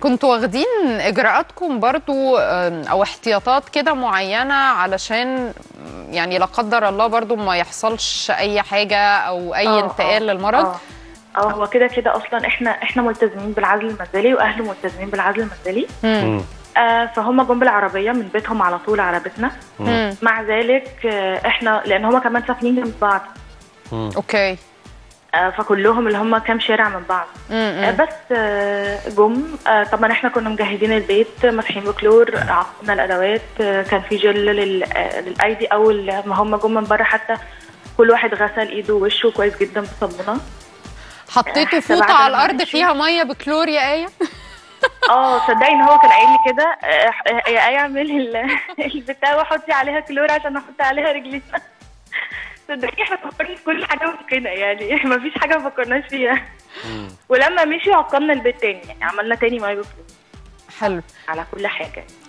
كنتوا واخدين اجراءاتكم برضو آم، او احتياطات كده معينه علشان يعني لا قدر الله برضو ما يحصلش اي حاجه او اي آه، انتقال آه، للمرض اه اه هو كده كده اصلا احنا احنا ملتزمين بالعزل المنزلي واهله ملتزمين بالعزل المنزلي مم. آه فهم جم بالعربيه من بيتهم على طول على بيتنا مم. مع ذلك آه احنا لان هما كمان ساكنين جنب بعض اوكي آه فكلهم اللي هم كام شارع من بعض مم. آه بس آه جم آه طبعا احنا كنا مجهزين البيت مسحين بكلور عقمنا الادوات آه كان في جل لل- آه، للايدي اول ما هم جم من بره حتى كل واحد غسل ايده ووشه كويس جدا بصابونه حطيتوا حتى فوطه بعد على ما الارض مشوا. فيها ميه بكلور يا ايه اه صدقني ان هو كان قايل لي كده آه، آه، يا ايه اعملي ال- البتاع وحطي عليها كلور عشان احط عليها رجلينا صدقني احنا فكرنا في كل حاجه ممكنه يعني ما فيش حاجه ما فكرناش فيها ولما مشي عقمنا البيت تاني يعني عملنا تاني ميه بكلور حلو على كل حاجه